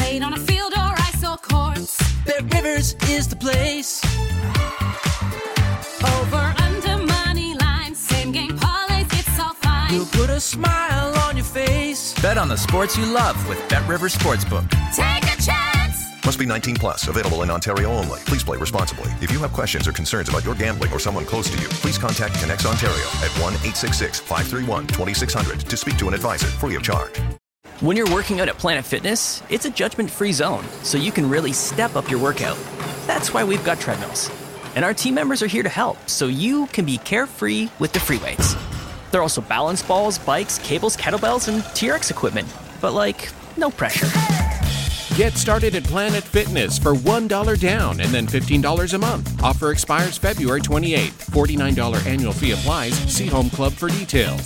played on a field or ice or courts. Bet Rivers is the place. Over under money lines, same game parlays, it's all fine. We'll put a smile on your face. Bet on the sports you love with Bet Rivers Sportsbook. Take a chance. Must be 19 plus. Available in Ontario only. Please play responsibly. If you have questions or concerns about your gambling or someone close to you, please contact Connex Ontario at 1 866 531 2600 to speak to an advisor free of charge. When you're working out at Planet Fitness, it's a judgment free zone, so you can really step up your workout. That's why we've got treadmills. And our team members are here to help, so you can be carefree with the free weights. There are also balance balls, bikes, cables, kettlebells, and TRX equipment. But, like, no pressure. Get started at Planet Fitness for $1 down and then $15 a month. Offer expires February 28th. $49 annual fee applies. See Home Club for details.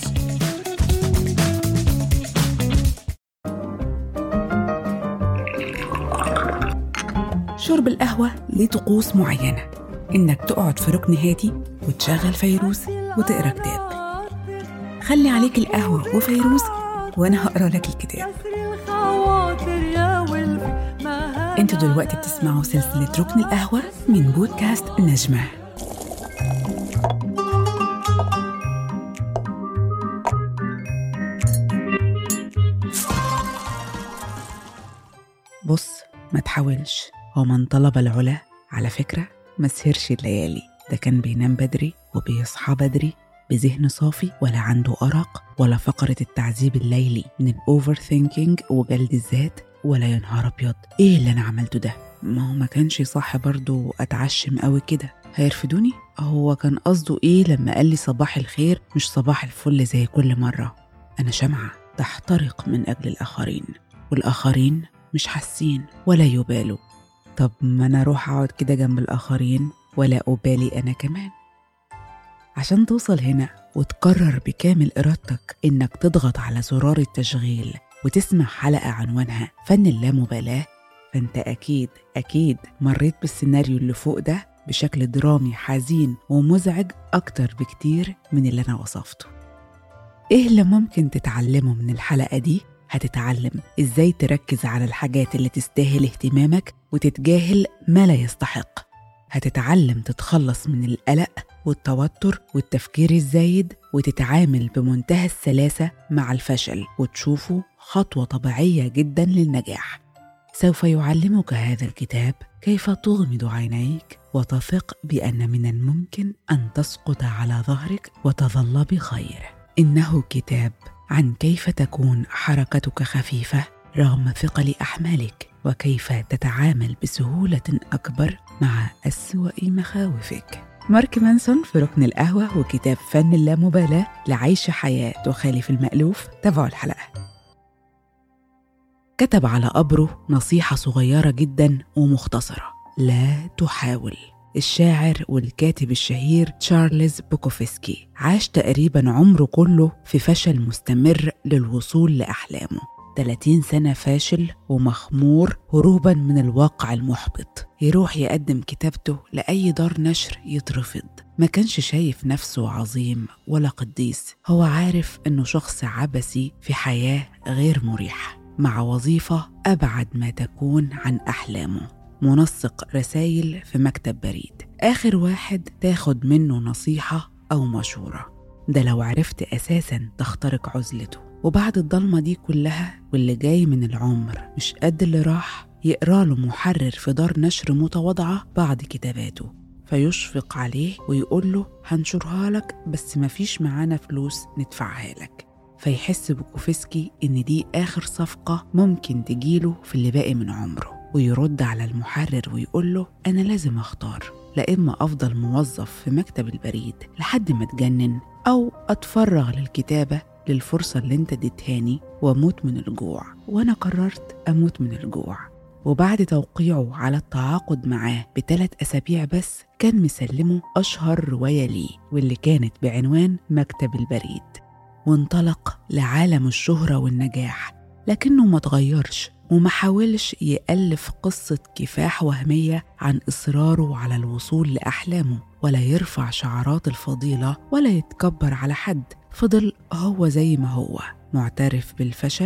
شرب القهوة ليه طقوس معينة إنك تقعد في ركن هادي وتشغل فيروز وتقرا كتاب خلي عليك القهوة وفيروز وأنا هقرا لك الكتاب انتوا دلوقتي بتسمعوا سلسلة ركن القهوة من بودكاست نجمة بص ما تحاولش هو من طلب العلا على فكرة ما سهرش الليالي ده كان بينام بدري وبيصحى بدري بذهن صافي ولا عنده أرق ولا فقرة التعذيب الليلي من الأوفر ثينكينج وجلد الذات ولا يا نهار أبيض إيه اللي أنا عملته ده ما هو ما كانش صح برضو أتعشم قوي كده هيرفدوني هو كان قصده إيه لما قال لي صباح الخير مش صباح الفل زي كل مرة أنا شمعة تحترق من أجل الآخرين والآخرين مش حاسين ولا يبالوا طب ما أنا أروح أقعد كده جنب الآخرين ولا أبالي أنا كمان عشان توصل هنا وتقرر بكامل إرادتك إنك تضغط على زرار التشغيل وتسمع حلقة عنوانها فن اللامبالاة فأنت أكيد أكيد مريت بالسيناريو اللي فوق ده بشكل درامي حزين ومزعج أكتر بكتير من اللي أنا وصفته إيه اللي ممكن تتعلمه من الحلقة دي؟ هتتعلم إزاي تركز على الحاجات اللي تستاهل اهتمامك وتتجاهل ما لا يستحق هتتعلم تتخلص من القلق والتوتر والتفكير الزايد وتتعامل بمنتهى السلاسة مع الفشل وتشوفه خطوة طبيعية جدا للنجاح سوف يعلمك هذا الكتاب كيف تغمض عينيك وتثق بأن من الممكن أن تسقط على ظهرك وتظل بخير إنه كتاب عن كيف تكون حركتك خفيفة رغم ثقل أحمالك وكيف تتعامل بسهولة أكبر مع أسوأ مخاوفك مارك مانسون في ركن القهوة وكتاب فن اللامبالاة لعيش حياة تخالف المألوف تابعوا الحلقة كتب على قبره نصيحة صغيرة جدا ومختصرة لا تحاول الشاعر والكاتب الشهير تشارلز بوكوفسكي عاش تقريبا عمره كله في فشل مستمر للوصول لأحلامه 30 سنة فاشل ومخمور هروبا من الواقع المحبط يروح يقدم كتابته لأي دار نشر يترفض ما كانش شايف نفسه عظيم ولا قديس هو عارف إنه شخص عبثي في حياة غير مريحة مع وظيفة أبعد ما تكون عن أحلامه منسق رسايل في مكتب بريد آخر واحد تاخد منه نصيحة أو مشورة ده لو عرفت أساسا تخترق عزلته وبعد الضلمة دي كلها واللي جاي من العمر مش قد اللي راح يقرا له محرر في دار نشر متواضعة بعض كتاباته فيشفق عليه ويقول له هنشرها لك بس مفيش معانا فلوس ندفعها لك فيحس بكوفسكي إن دي آخر صفقة ممكن تجيله في اللي باقي من عمره ويرد على المحرر ويقول له أنا لازم أختار لا إما أفضل موظف في مكتب البريد لحد ما أتجنن أو أتفرغ للكتابة للفرصة اللي انت اديتهاني واموت من الجوع وانا قررت اموت من الجوع وبعد توقيعه على التعاقد معاه بثلاث أسابيع بس كان مسلمه أشهر رواية ليه واللي كانت بعنوان مكتب البريد وانطلق لعالم الشهرة والنجاح لكنه ما تغيرش وما حاولش يألف قصة كفاح وهمية عن إصراره على الوصول لأحلامه ولا يرفع شعارات الفضيلة ولا يتكبر على حد فضل هو زي ما هو معترف بالفشل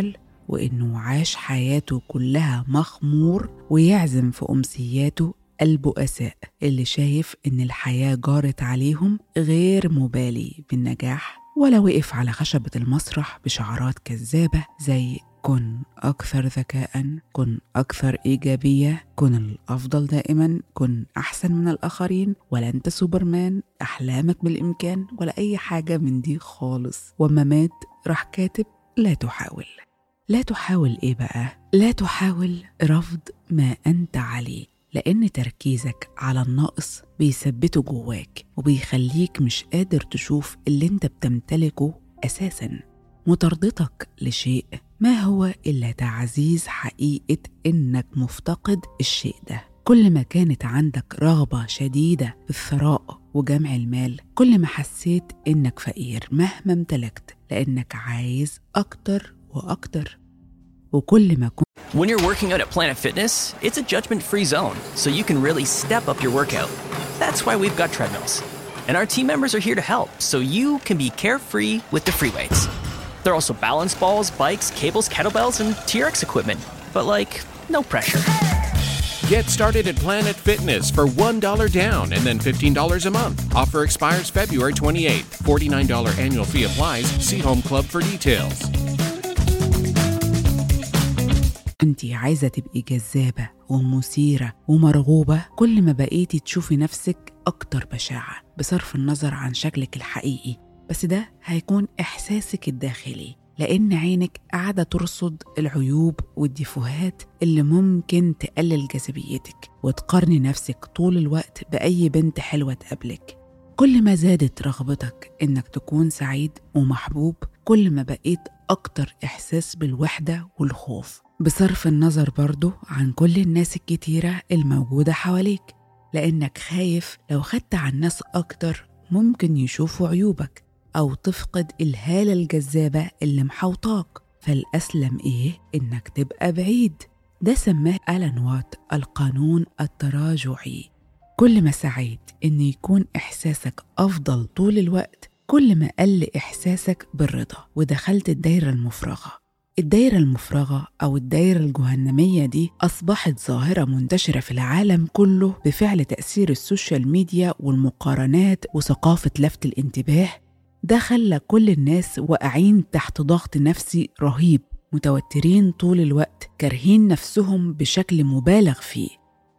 وإنه عاش حياته كلها مخمور ويعزم في أمسياته البؤساء اللي شايف إن الحياة جارت عليهم غير مبالي بالنجاح ولا وقف على خشبة المسرح بشعارات كذابة زي كن أكثر ذكاء كن أكثر إيجابية كن الأفضل دائما كن أحسن من الآخرين ولا أنت سوبرمان أحلامك بالإمكان ولا أي حاجة من دي خالص وما مات راح كاتب لا تحاول لا تحاول إيه بقى؟ لا تحاول رفض ما أنت عليه لأن تركيزك على الناقص بيثبته جواك وبيخليك مش قادر تشوف اللي انت بتمتلكه أساساً مطاردتك لشيء ما هو إلا تعزيز حقيقة إنك مفتقد الشيء ده كل ما كانت عندك رغبة شديدة في الثراء وجمع المال كل ما حسيت إنك فقير مهما امتلكت لأنك عايز أكتر وأكتر وكل ما كنت When you're working out at Planet Fitness, it's a judgment free zone, so you can really step up your workout. That's why we've got treadmills. And our team members are here to help, so you can be carefree with the free weights. There are also balance balls, bikes, cables, kettlebells, and TRX equipment. But, like, no pressure. Get started at Planet Fitness for $1 down and then $15 a month. Offer expires February 28th. $49 annual fee applies. See Home Club for details. انت عايزة تبقي جذابة ومثيرة ومرغوبة كل ما بقيتي تشوفي نفسك أكتر بشاعة بصرف النظر عن شكلك الحقيقي بس ده هيكون إحساسك الداخلي لأن عينك قاعدة ترصد العيوب والديفوهات اللي ممكن تقلل جاذبيتك وتقارني نفسك طول الوقت بأي بنت حلوة تقابلك كل ما زادت رغبتك إنك تكون سعيد ومحبوب كل ما بقيت أكتر إحساس بالوحدة والخوف بصرف النظر برضو عن كل الناس الكتيرة الموجودة حواليك لأنك خايف لو خدت عن الناس أكتر ممكن يشوفوا عيوبك أو تفقد الهالة الجذابة اللي محوطاك فالأسلم إيه إنك تبقى بعيد ده سماه ألان وات القانون التراجعي كل ما سعيت إن يكون إحساسك أفضل طول الوقت كل ما قل إحساسك بالرضا ودخلت الدايرة المفرغة الدايرة المفرغة أو الدايرة الجهنمية دي أصبحت ظاهرة منتشرة في العالم كله بفعل تأثير السوشيال ميديا والمقارنات وثقافة لفت الانتباه ده خلى كل الناس واقعين تحت ضغط نفسي رهيب متوترين طول الوقت كارهين نفسهم بشكل مبالغ فيه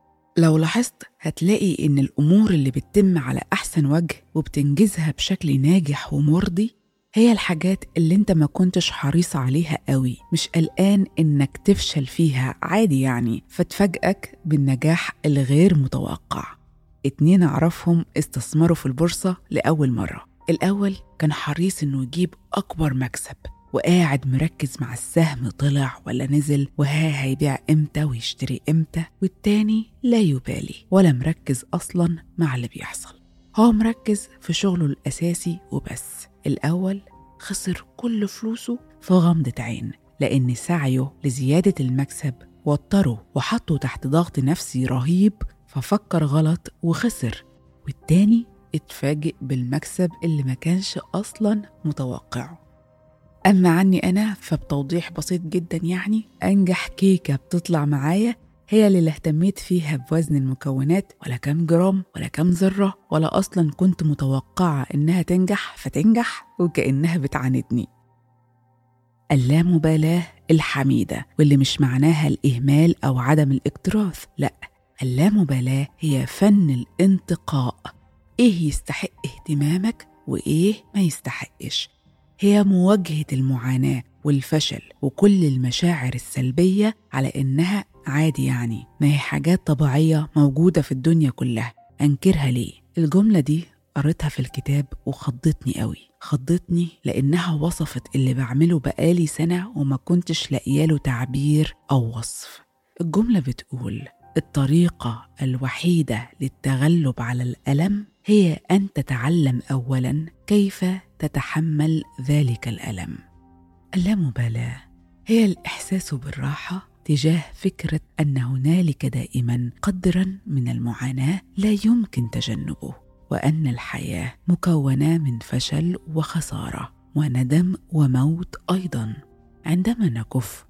لو لاحظت هتلاقي إن الأمور اللي بتتم على أحسن وجه وبتنجزها بشكل ناجح ومرضي هي الحاجات اللي انت ما كنتش حريص عليها قوي مش قلقان انك تفشل فيها عادي يعني فتفاجئك بالنجاح الغير متوقع اتنين اعرفهم استثمروا في البورصة لأول مرة الأول كان حريص انه يجيب أكبر مكسب وقاعد مركز مع السهم طلع ولا نزل وها هيبيع امتى ويشتري امتى والتاني لا يبالي ولا مركز اصلا مع اللي بيحصل هو مركز في شغله الاساسي وبس الاول خسر كل فلوسه في غمضة عين لأن سعيه لزيادة المكسب وتره وحطه تحت ضغط نفسي رهيب ففكر غلط وخسر والتاني اتفاجئ بالمكسب اللي ما كانش أصلا متوقعه أما عني أنا فبتوضيح بسيط جدا يعني أنجح كيكة بتطلع معايا هي اللي لا اهتميت فيها بوزن المكونات ولا كام جرام ولا كام ذرة ولا أصلا كنت متوقعة إنها تنجح فتنجح وكأنها بتعاندني اللامبالاة الحميدة واللي مش معناها الإهمال أو عدم الاكتراث لأ اللامبالاة هي فن الانتقاء إيه يستحق اهتمامك وإيه ما يستحقش هي مواجهة المعاناة والفشل وكل المشاعر السلبية على إنها عادي يعني ما هي حاجات طبيعية موجودة في الدنيا كلها أنكرها ليه؟ الجملة دي قريتها في الكتاب وخضتني قوي خضتني لأنها وصفت اللي بعمله بقالي سنة وما كنتش لاقياله تعبير أو وصف الجملة بتقول الطريقة الوحيدة للتغلب على الألم هي أن تتعلم أولا كيف تتحمل ذلك الألم اللامبالاة هي الإحساس بالراحة تجاه فكرة أن هنالك دائما قدرا من المعاناة لا يمكن تجنبه وأن الحياة مكونة من فشل وخسارة وندم وموت أيضا عندما نكف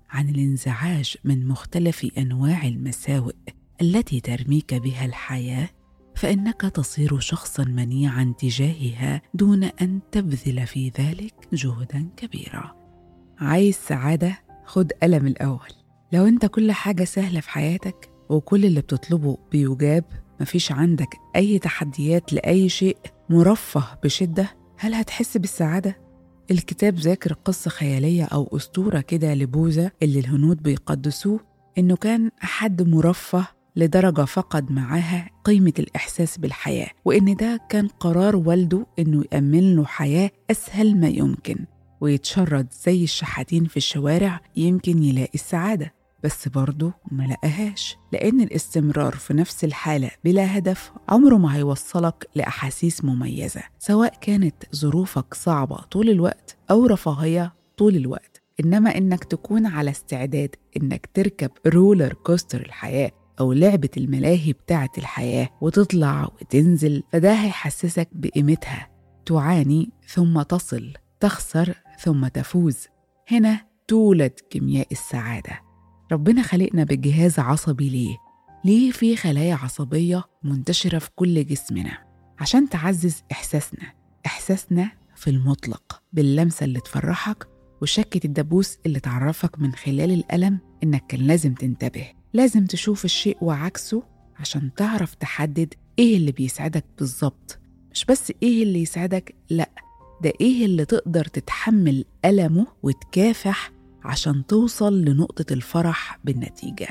عن الانزعاج من مختلف أنواع المساوئ التي ترميك بها الحياة فإنك تصير شخصا منيعا تجاهها دون أن تبذل في ذلك جهدا كبيرا عايز سعادة خد قلم الأول لو أنت كل حاجة سهلة في حياتك وكل اللي بتطلبه بيجاب مفيش عندك أي تحديات لأي شيء مرفه بشدة هل هتحس بالسعادة؟ الكتاب ذاكر قصة خيالية أو أسطورة كده لبوذا اللي الهنود بيقدسوه إنه كان حد مرفه لدرجة فقد معاها قيمة الإحساس بالحياة وإن ده كان قرار والده إنه يأمن له حياة أسهل ما يمكن ويتشرد زي الشحاتين في الشوارع يمكن يلاقي السعادة بس برضه ما لقاهاش لأن الاستمرار في نفس الحالة بلا هدف عمره ما هيوصلك لأحاسيس مميزة سواء كانت ظروفك صعبة طول الوقت أو رفاهية طول الوقت إنما إنك تكون على استعداد إنك تركب رولر كوستر الحياة أو لعبة الملاهي بتاعة الحياة وتطلع وتنزل فده هيحسسك بقيمتها تعاني ثم تصل تخسر ثم تفوز هنا تولد كيمياء السعاده ربنا خلقنا بجهاز عصبي ليه؟ ليه في خلايا عصبية منتشرة في كل جسمنا؟ عشان تعزز إحساسنا إحساسنا في المطلق باللمسة اللي تفرحك وشكة الدبوس اللي تعرفك من خلال الألم إنك كان لازم تنتبه لازم تشوف الشيء وعكسه عشان تعرف تحدد إيه اللي بيسعدك بالظبط مش بس إيه اللي يسعدك لأ ده إيه اللي تقدر تتحمل ألمه وتكافح عشان توصل لنقطة الفرح بالنتيجة.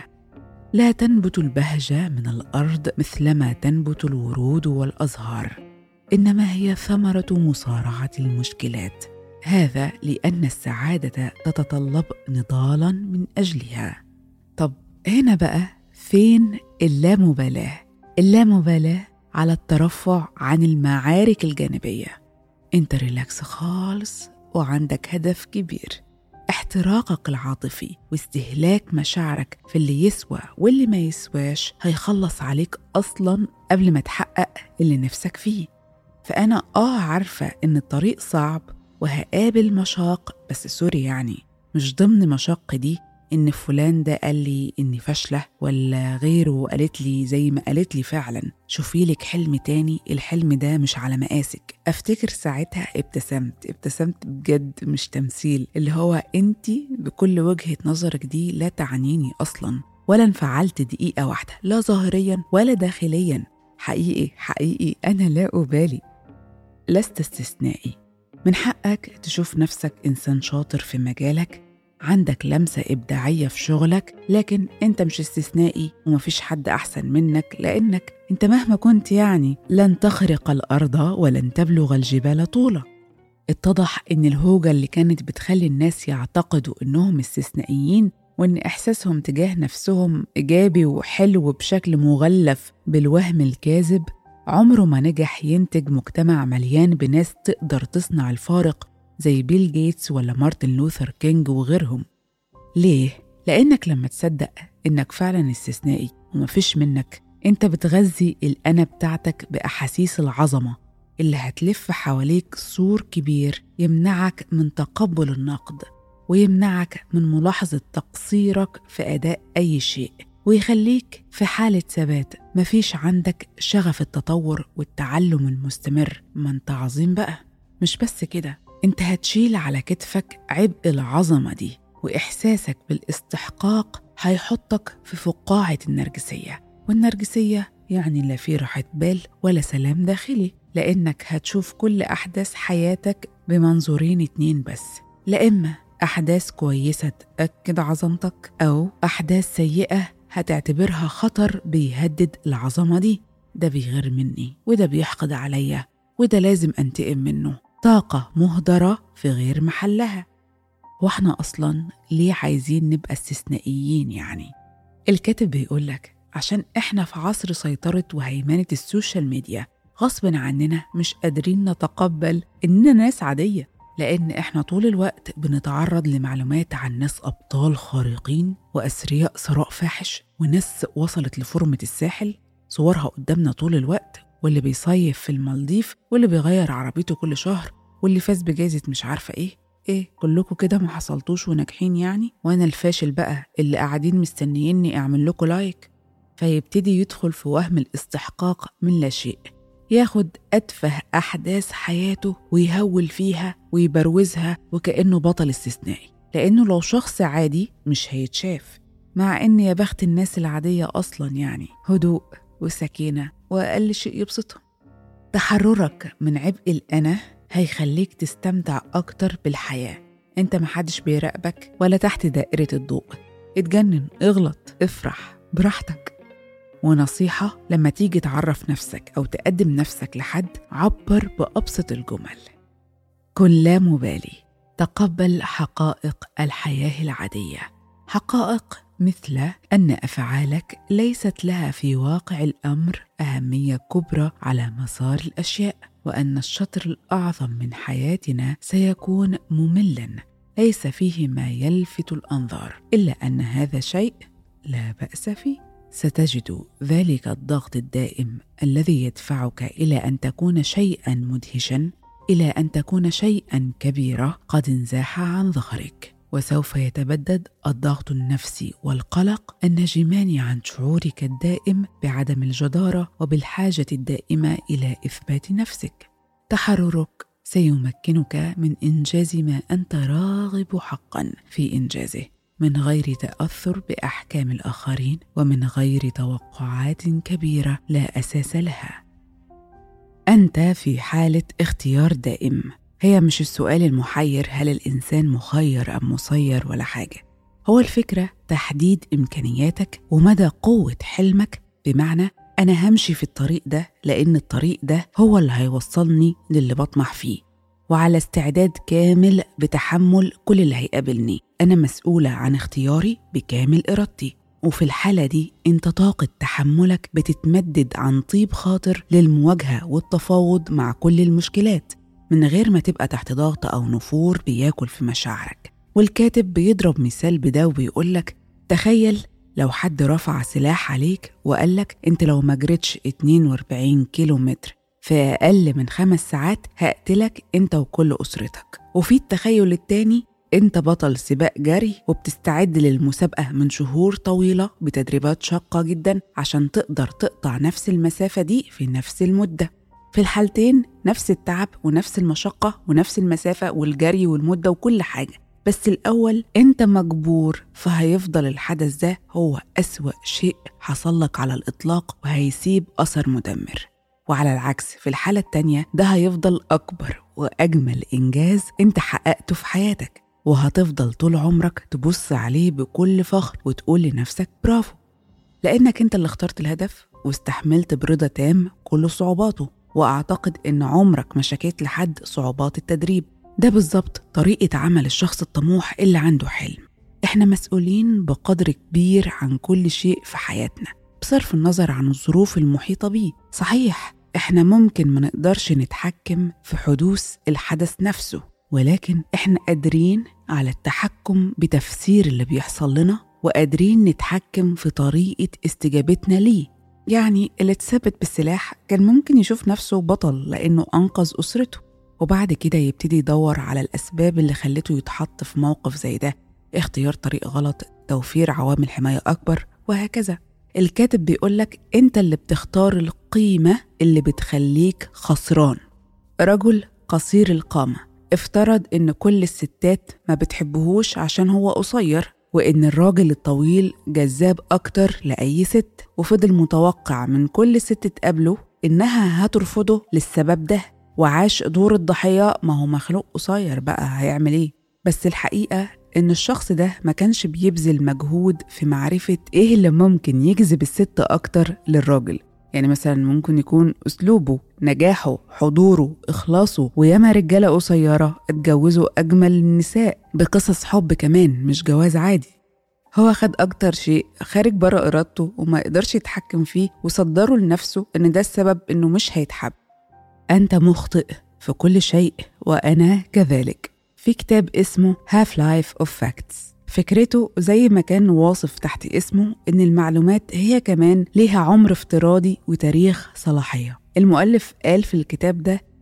لا تنبت البهجة من الأرض مثلما تنبت الورود والأزهار، إنما هي ثمرة مصارعة المشكلات. هذا لأن السعادة تتطلب نضالا من أجلها. طب هنا بقى فين اللامبالاة؟ اللامبالاة على الترفع عن المعارك الجانبية. انت ريلاكس خالص وعندك هدف كبير احتراقك العاطفي واستهلاك مشاعرك في اللي يسوى واللي ما يسواش هيخلص عليك أصلا قبل ما تحقق اللي نفسك فيه فأنا آه عارفة إن الطريق صعب وهقابل مشاق بس سوري يعني مش ضمن مشاق دي إن فلان ده قال لي إني فاشلة ولا غيره قالت لي زي ما قالت لي فعلا شوفي لك حلم تاني الحلم ده مش على مقاسك أفتكر ساعتها ابتسمت ابتسمت بجد مش تمثيل اللي هو أنت بكل وجهة نظرك دي لا تعنيني أصلا ولا انفعلت دقيقة واحدة لا ظاهريا ولا داخليا حقيقي حقيقي أنا لا أبالي لست استثنائي من حقك تشوف نفسك إنسان شاطر في مجالك عندك لمسة إبداعية في شغلك لكن أنت مش استثنائي ومفيش حد أحسن منك لأنك أنت مهما كنت يعني لن تخرق الأرض ولن تبلغ الجبال طولا اتضح إن الهوجة اللي كانت بتخلي الناس يعتقدوا إنهم استثنائيين وإن إحساسهم تجاه نفسهم إيجابي وحلو بشكل مغلف بالوهم الكاذب عمره ما نجح ينتج مجتمع مليان بناس تقدر تصنع الفارق زي بيل جيتس ولا مارتن لوثر كينج وغيرهم ليه؟ لأنك لما تصدق إنك فعلا استثنائي ومفيش منك أنت بتغذي الأنا بتاعتك بأحاسيس العظمة اللي هتلف حواليك سور كبير يمنعك من تقبل النقد ويمنعك من ملاحظة تقصيرك في أداء أي شيء ويخليك في حالة ثبات مفيش عندك شغف التطور والتعلم المستمر ما انت عظيم بقى مش بس كده انت هتشيل على كتفك عبء العظمة دي وإحساسك بالاستحقاق هيحطك في فقاعة النرجسية والنرجسية يعني لا في راحة بال ولا سلام داخلي لأنك هتشوف كل أحداث حياتك بمنظورين اتنين بس لا إما أحداث كويسة تأكد عظمتك أو أحداث سيئة هتعتبرها خطر بيهدد العظمة دي ده بيغير مني وده بيحقد عليا وده لازم أنتقم منه طاقة مهدرة في غير محلها واحنا أصلا ليه عايزين نبقى استثنائيين يعني الكاتب بيقولك عشان احنا في عصر سيطرة وهيمنة السوشيال ميديا غصب عننا مش قادرين نتقبل إننا ناس عادية لأن إحنا طول الوقت بنتعرض لمعلومات عن ناس أبطال خارقين وأثرياء ثراء فاحش وناس وصلت لفورمة الساحل صورها قدامنا طول الوقت واللي بيصيف في المالديف واللي بيغير عربيته كل شهر واللي فاز بجائزة مش عارفة إيه ايه كلكم كده ما حصلتوش وناجحين يعني وانا الفاشل بقى اللي قاعدين مستنييني اعمل لكم لايك فيبتدي يدخل في وهم الاستحقاق من لا شيء ياخد أتفه أحداث حياته ويهول فيها ويبروزها وكأنه بطل استثنائي لأنه لو شخص عادي مش هيتشاف مع إن يا بخت الناس العادية أصلا يعني هدوء وسكينة وأقل شيء يبسطهم تحررك من عبء الأنا هيخليك تستمتع أكتر بالحياة أنت محدش بيراقبك ولا تحت دائرة الضوء اتجنن اغلط افرح براحتك ونصيحة لما تيجي تعرف نفسك أو تقدم نفسك لحد عبر بأبسط الجمل كن لا مبالي تقبل حقائق الحياة العادية حقائق مثل أن أفعالك ليست لها في واقع الأمر أهمية كبرى على مسار الأشياء وأن الشطر الأعظم من حياتنا سيكون مملا ليس فيه ما يلفت الأنظار إلا أن هذا شيء لا بأس فيه ستجد ذلك الضغط الدائم الذي يدفعك الى ان تكون شيئا مدهشا الى ان تكون شيئا كبيرا قد انزاح عن ظهرك وسوف يتبدد الضغط النفسي والقلق الناجمان عن شعورك الدائم بعدم الجداره وبالحاجه الدائمه الى اثبات نفسك تحررك سيمكنك من انجاز ما انت راغب حقا في انجازه من غير تاثر باحكام الاخرين ومن غير توقعات كبيره لا اساس لها انت في حاله اختيار دائم هي مش السؤال المحير هل الانسان مخير ام مسير ولا حاجه هو الفكره تحديد امكانياتك ومدى قوه حلمك بمعنى انا همشي في الطريق ده لان الطريق ده هو اللي هيوصلني للي بطمح فيه وعلى استعداد كامل بتحمل كل اللي هيقابلني أنا مسؤولة عن اختياري بكامل إرادتي وفي الحالة دي أنت طاقة تحملك بتتمدد عن طيب خاطر للمواجهة والتفاوض مع كل المشكلات من غير ما تبقى تحت ضغط أو نفور بياكل في مشاعرك والكاتب بيضرب مثال بده وبيقولك تخيل لو حد رفع سلاح عليك وقالك انت لو ما جريتش 42 كيلو متر في أقل من خمس ساعات هقتلك انت وكل أسرتك وفي التخيل التاني انت بطل سباق جري وبتستعد للمسابقة من شهور طويلة بتدريبات شاقة جدا عشان تقدر تقطع نفس المسافة دي في نفس المدة في الحالتين نفس التعب ونفس المشقة ونفس المسافة والجري والمدة وكل حاجة بس الأول أنت مجبور فهيفضل الحدث ده هو أسوأ شيء حصل لك على الإطلاق وهيسيب أثر مدمر وعلى العكس في الحالة التانية ده هيفضل أكبر وأجمل إنجاز أنت حققته في حياتك وهتفضل طول عمرك تبص عليه بكل فخر وتقول لنفسك برافو لأنك أنت اللي اخترت الهدف واستحملت برضا تام كل صعوباته وأعتقد إن عمرك ما شكيت لحد صعوبات التدريب ده بالظبط طريقة عمل الشخص الطموح اللي عنده حلم إحنا مسؤولين بقدر كبير عن كل شيء في حياتنا بصرف النظر عن الظروف المحيطة بيه صحيح إحنا ممكن ما نقدرش نتحكم في حدوث الحدث نفسه ولكن إحنا قادرين على التحكم بتفسير اللي بيحصل لنا وقادرين نتحكم في طريقة استجابتنا ليه يعني اللي اتثبت بالسلاح كان ممكن يشوف نفسه بطل لأنه أنقذ أسرته وبعد كده يبتدي يدور على الأسباب اللي خلته يتحط في موقف زي ده اختيار طريق غلط توفير عوامل حماية أكبر وهكذا الكاتب بيقولك أنت اللي بتختار القيمة اللي بتخليك خسران رجل قصير القامة افترض إن كل الستات ما بتحبهوش عشان هو قصير وإن الراجل الطويل جذاب أكتر لأي ست وفضل متوقع من كل ست تقابله إنها هترفضه للسبب ده وعاش دور الضحية ما هو مخلوق قصير بقى هيعمل إيه بس الحقيقة إن الشخص ده ما كانش بيبذل مجهود في معرفة إيه اللي ممكن يجذب الست أكتر للراجل يعني مثلا ممكن يكون أسلوبه نجاحه حضوره إخلاصه وياما رجالة قصيرة اتجوزوا أجمل النساء بقصص حب كمان مش جواز عادي هو خد أكتر شيء خارج بره إرادته وما يقدرش يتحكم فيه وصدره لنفسه إن ده السبب إنه مش هيتحب أنت مخطئ في كل شيء وأنا كذلك في كتاب اسمه Half Life of Facts فكرته زي ما كان واصف تحت اسمه إن المعلومات هي كمان ليها عمر افتراضي وتاريخ صلاحية المؤلف قال في الكتاب ده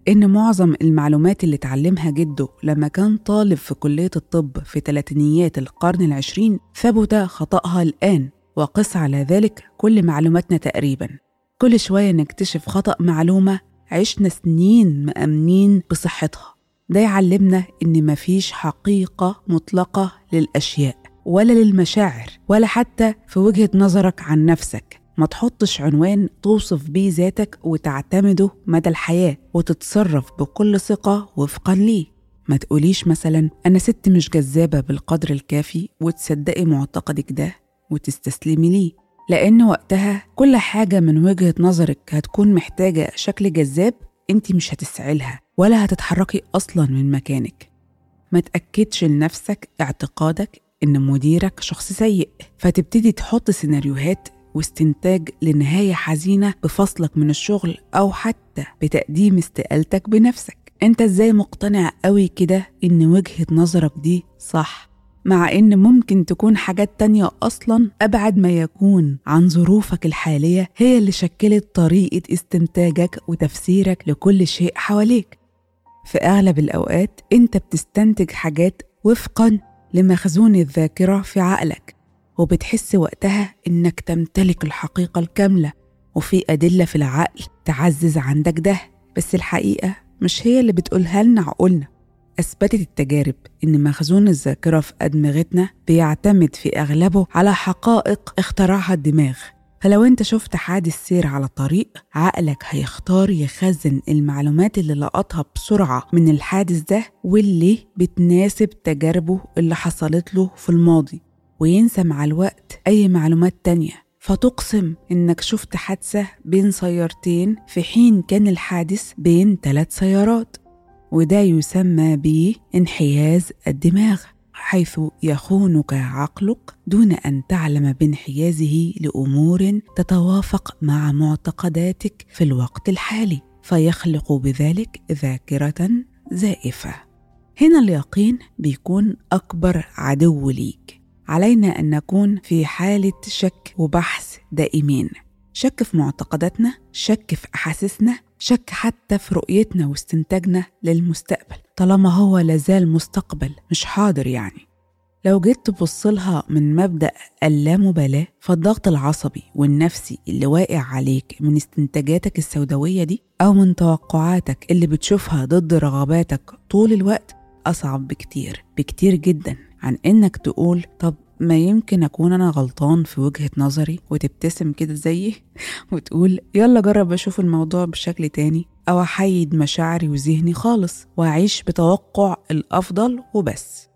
إن معظم المعلومات اللي اتعلمها جده لما كان طالب في كلية الطب في تلاتينيات القرن العشرين ثبت خطأها الآن وقس على ذلك كل معلوماتنا تقريبا كل شوية نكتشف خطأ معلومة عشنا سنين مأمنين بصحتها ده يعلمنا إن مفيش حقيقة مطلقة للأشياء ولا للمشاعر ولا حتى في وجهة نظرك عن نفسك ما تحطش عنوان توصف بيه ذاتك وتعتمده مدى الحياة وتتصرف بكل ثقة وفقا ليه ما تقوليش مثلا أنا ست مش جذابة بالقدر الكافي وتصدقي معتقدك ده وتستسلمي ليه لأن وقتها كل حاجة من وجهة نظرك هتكون محتاجة شكل جذاب انت مش هتسعي لها ولا هتتحركي أصلا من مكانك ما تأكدش لنفسك اعتقادك إن مديرك شخص سيء فتبتدي تحط سيناريوهات واستنتاج لنهاية حزينة بفصلك من الشغل أو حتى بتقديم استقالتك بنفسك انت ازاي مقتنع قوي كده ان وجهة نظرك دي صح مع ان ممكن تكون حاجات تانية اصلا ابعد ما يكون عن ظروفك الحالية هي اللي شكلت طريقة استنتاجك وتفسيرك لكل شيء حواليك في اغلب الاوقات انت بتستنتج حاجات وفقا لمخزون الذاكرة في عقلك وبتحس وقتها إنك تمتلك الحقيقة الكاملة وفي أدلة في العقل تعزز عندك ده بس الحقيقة مش هي اللي بتقولها لنا عقولنا أثبتت التجارب إن مخزون الذاكرة في أدمغتنا بيعتمد في أغلبه على حقائق اخترعها الدماغ فلو انت شفت حادث سير على طريق عقلك هيختار يخزن المعلومات اللي لقطها بسرعة من الحادث ده واللي بتناسب تجاربه اللي حصلت له في الماضي وينسى مع الوقت أي معلومات تانية فتقسم إنك شفت حادثة بين سيارتين في حين كان الحادث بين ثلاث سيارات وده يسمى بانحياز الدماغ حيث يخونك عقلك دون ان تعلم بانحيازه لامور تتوافق مع معتقداتك في الوقت الحالي فيخلق بذلك ذاكره زائفه هنا اليقين بيكون اكبر عدو ليك علينا ان نكون في حاله شك وبحث دائمين شك في معتقداتنا شك في احاسيسنا شك حتى في رؤيتنا واستنتاجنا للمستقبل طالما هو لازال مستقبل مش حاضر يعني لو جيت تبص لها من مبدأ اللامبالاة فالضغط العصبي والنفسي اللي واقع عليك من استنتاجاتك السوداوية دي أو من توقعاتك اللي بتشوفها ضد رغباتك طول الوقت أصعب بكتير بكتير جدا عن إنك تقول طب ما يمكن أكون أنا غلطان في وجهة نظري وتبتسم كده زيي وتقول يلا جرب أشوف الموضوع بشكل تاني أو أحيد مشاعري وذهني خالص وأعيش بتوقع الأفضل وبس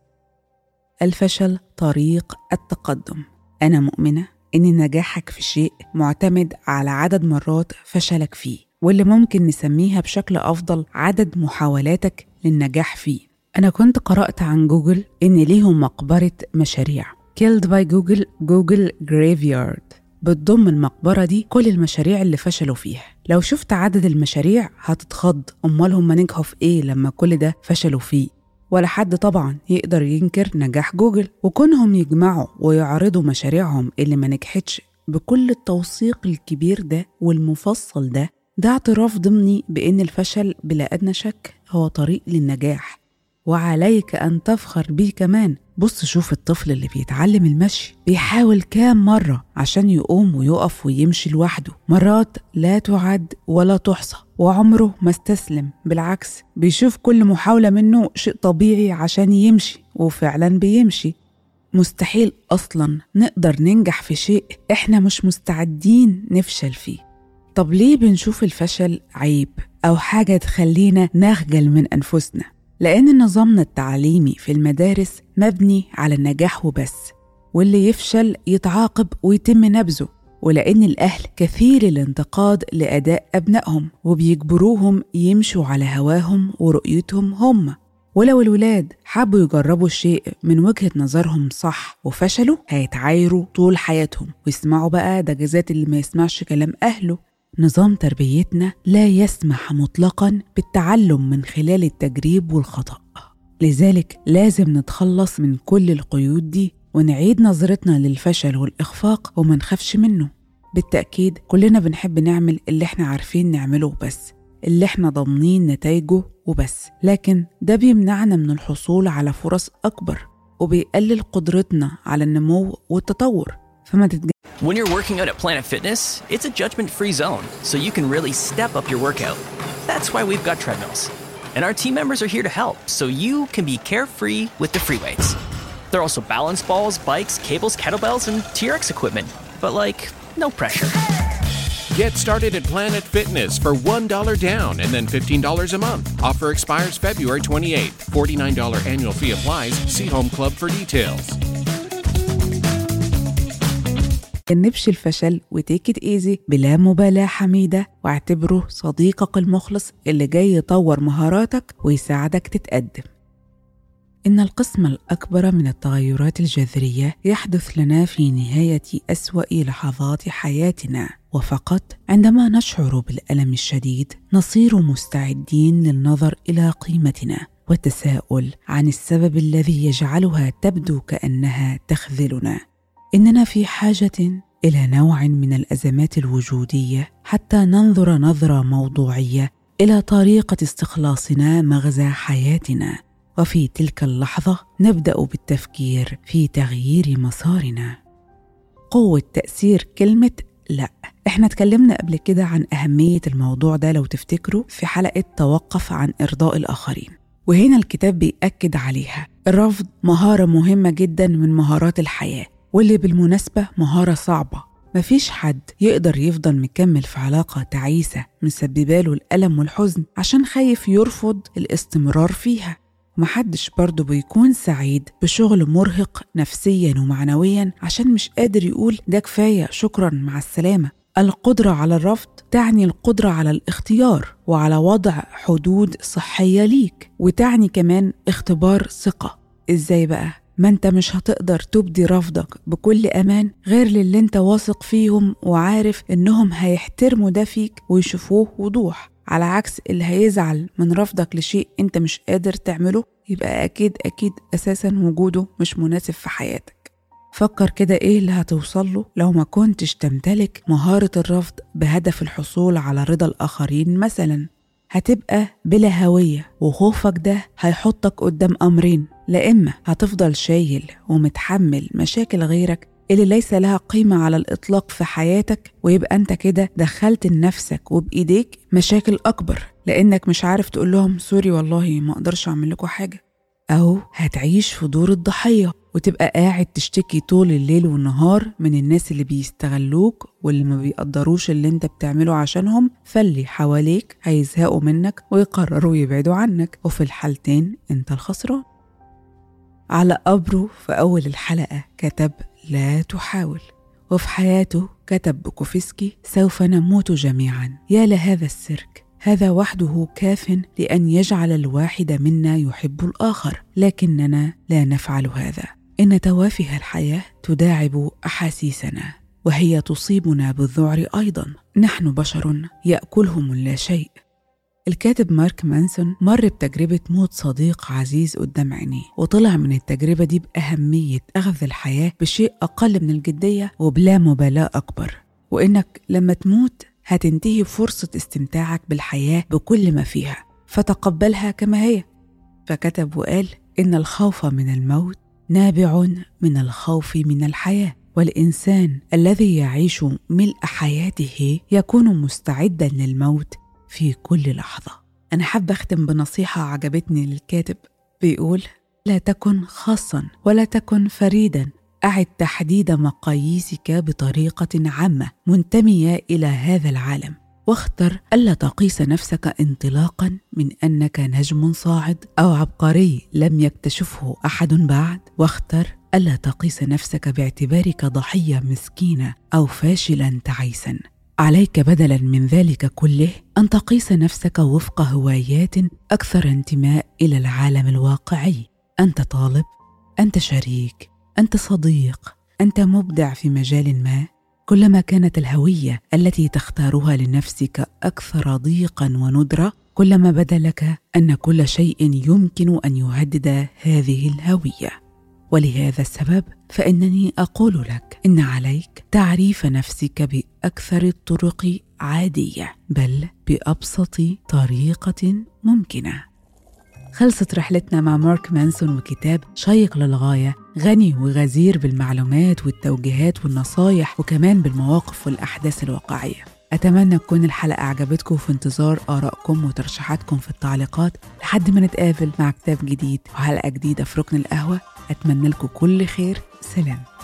الفشل طريق التقدم أنا مؤمنة إن نجاحك في شيء معتمد على عدد مرات فشلك فيه واللي ممكن نسميها بشكل أفضل عدد محاولاتك للنجاح فيه أنا كنت قرأت عن جوجل إن ليهم مقبرة مشاريع Killed by Google جوجل Graveyard بتضم المقبرة دي كل المشاريع اللي فشلوا فيها لو شفت عدد المشاريع هتتخض أمال هم نجحوا في إيه لما كل ده فشلوا فيه ولا حد طبعا يقدر ينكر نجاح جوجل وكونهم يجمعوا ويعرضوا مشاريعهم اللي ما نجحتش بكل التوثيق الكبير ده والمفصل ده ده اعتراف ضمني بأن الفشل بلا أدنى شك هو طريق للنجاح وعليك أن تفخر بيه كمان بص شوف الطفل اللي بيتعلم المشي بيحاول كام مرة عشان يقوم ويقف ويمشي لوحده مرات لا تعد ولا تحصى وعمره ما استسلم بالعكس بيشوف كل محاولة منه شيء طبيعي عشان يمشي وفعلا بيمشي مستحيل أصلا نقدر ننجح في شيء إحنا مش مستعدين نفشل فيه طب ليه بنشوف الفشل عيب أو حاجة تخلينا نخجل من أنفسنا؟ لأن نظامنا التعليمي في المدارس مبني على النجاح وبس واللي يفشل يتعاقب ويتم نبذه ولأن الأهل كثير الانتقاد لأداء أبنائهم وبيجبروهم يمشوا على هواهم ورؤيتهم هم ولو الولاد حبوا يجربوا الشيء من وجهة نظرهم صح وفشلوا هيتعايروا طول حياتهم ويسمعوا بقى ده جزات اللي ما يسمعش كلام أهله نظام تربيتنا لا يسمح مطلقا بالتعلم من خلال التجريب والخطأ لذلك لازم نتخلص من كل القيود دي ونعيد نظرتنا للفشل والإخفاق وما نخافش منه بالتأكيد كلنا بنحب نعمل اللي احنا عارفين نعمله بس اللي احنا ضامنين نتائجه وبس لكن ده بيمنعنا من الحصول على فرص أكبر وبيقلل قدرتنا على النمو والتطور فما تتج... When you're working out at Planet Fitness, it's a judgment free zone, so you can really step up your workout. That's why we've got treadmills. And our team members are here to help, so you can be carefree with the free weights. There are also balance balls, bikes, cables, kettlebells, and TRX equipment. But, like, no pressure. Get started at Planet Fitness for $1 down and then $15 a month. Offer expires February 28th. $49 annual fee applies. See Home Club for details. تجنبش الفشل وتيك ات ايزي بلا مبالاة حميدة واعتبره صديقك المخلص اللي جاي يطور مهاراتك ويساعدك تتقدم إن القسم الأكبر من التغيرات الجذرية يحدث لنا في نهاية أسوأ لحظات حياتنا وفقط عندما نشعر بالألم الشديد نصير مستعدين للنظر إلى قيمتنا والتساؤل عن السبب الذي يجعلها تبدو كأنها تخذلنا إننا في حاجة إلى نوع من الأزمات الوجودية حتى ننظر نظرة موضوعية إلى طريقة استخلاصنا مغزى حياتنا وفي تلك اللحظة نبدأ بالتفكير في تغيير مسارنا قوة تأثير كلمة لا احنا اتكلمنا قبل كده عن أهمية الموضوع ده لو تفتكروا في حلقة توقف عن إرضاء الآخرين وهنا الكتاب بيأكد عليها الرفض مهارة مهمة جدا من مهارات الحياة واللي بالمناسبة مهارة صعبة مفيش حد يقدر يفضل مكمل في علاقة تعيسة مسبباله الألم والحزن عشان خايف يرفض الاستمرار فيها محدش برضه بيكون سعيد بشغل مرهق نفسيا ومعنويا عشان مش قادر يقول ده كفاية شكرا مع السلامة القدرة على الرفض تعني القدرة على الاختيار وعلى وضع حدود صحية ليك وتعني كمان اختبار ثقة ازاي بقى؟ ما انت مش هتقدر تبدي رفضك بكل امان غير للي انت واثق فيهم وعارف انهم هيحترموا ده فيك ويشوفوه وضوح على عكس اللي هيزعل من رفضك لشيء انت مش قادر تعمله يبقى اكيد اكيد اساسا وجوده مش مناسب في حياتك فكر كده ايه اللي هتوصل له لو ما كنتش تمتلك مهارة الرفض بهدف الحصول على رضا الآخرين مثلا هتبقى بلا هوية وخوفك ده هيحطك قدام أمرين لا إما هتفضل شايل ومتحمل مشاكل غيرك اللي ليس لها قيمة على الإطلاق في حياتك ويبقى أنت كده دخلت لنفسك وبإيديك مشاكل أكبر لأنك مش عارف تقول لهم سوري والله ما أقدرش أعمل لكم حاجة أو هتعيش في دور الضحية وتبقى قاعد تشتكي طول الليل والنهار من الناس اللي بيستغلوك واللي ما بيقدروش اللي انت بتعمله عشانهم فاللي حواليك هيزهقوا منك ويقرروا يبعدوا عنك وفي الحالتين انت الخسران على قبره في أول الحلقة كتب لا تحاول وفي حياته كتب بوكوفسكي سوف نموت جميعا يا لهذا السيرك هذا وحده كاف لأن يجعل الواحد منا يحب الآخر لكننا لا نفعل هذا إن توافه الحياة تداعب أحاسيسنا وهي تصيبنا بالذعر أيضا نحن بشر يأكلهم لا شيء الكاتب مارك مانسون مر بتجربة موت صديق عزيز قدام عينيه وطلع من التجربة دي بأهمية أخذ الحياة بشيء أقل من الجدية وبلا مبالاة أكبر وإنك لما تموت هتنتهي فرصة استمتاعك بالحياة بكل ما فيها فتقبلها كما هي فكتب وقال إن الخوف من الموت نابع من الخوف من الحياة والإنسان الذي يعيش ملء حياته يكون مستعدا للموت في كل لحظة أنا حابة أختم بنصيحة عجبتني للكاتب بيقول لا تكن خاصا ولا تكن فريدا أعد تحديد مقاييسك بطريقة عامة منتمية إلى هذا العالم واختر ألا تقيس نفسك انطلاقا من أنك نجم صاعد أو عبقري لم يكتشفه أحد بعد واختر ألا تقيس نفسك باعتبارك ضحية مسكينة أو فاشلا تعيسا عليك بدلا من ذلك كله ان تقيس نفسك وفق هوايات اكثر انتماء الى العالم الواقعي انت طالب انت شريك انت صديق انت مبدع في مجال ما كلما كانت الهويه التي تختارها لنفسك اكثر ضيقا وندره كلما بدا لك ان كل شيء يمكن ان يهدد هذه الهويه ولهذا السبب فانني اقول لك ان عليك تعريف نفسك بأكثر الطرق عادية بل بأبسط طريقة ممكنة خلصت رحلتنا مع مارك مانسون وكتاب شيق للغاية غني وغزير بالمعلومات والتوجيهات والنصايح وكمان بالمواقف والأحداث الواقعية أتمنى تكون الحلقة عجبتكم في انتظار آرائكم وترشيحاتكم في التعليقات لحد ما نتقابل مع كتاب جديد وحلقة جديدة في ركن القهوة أتمنى لكم كل خير سلام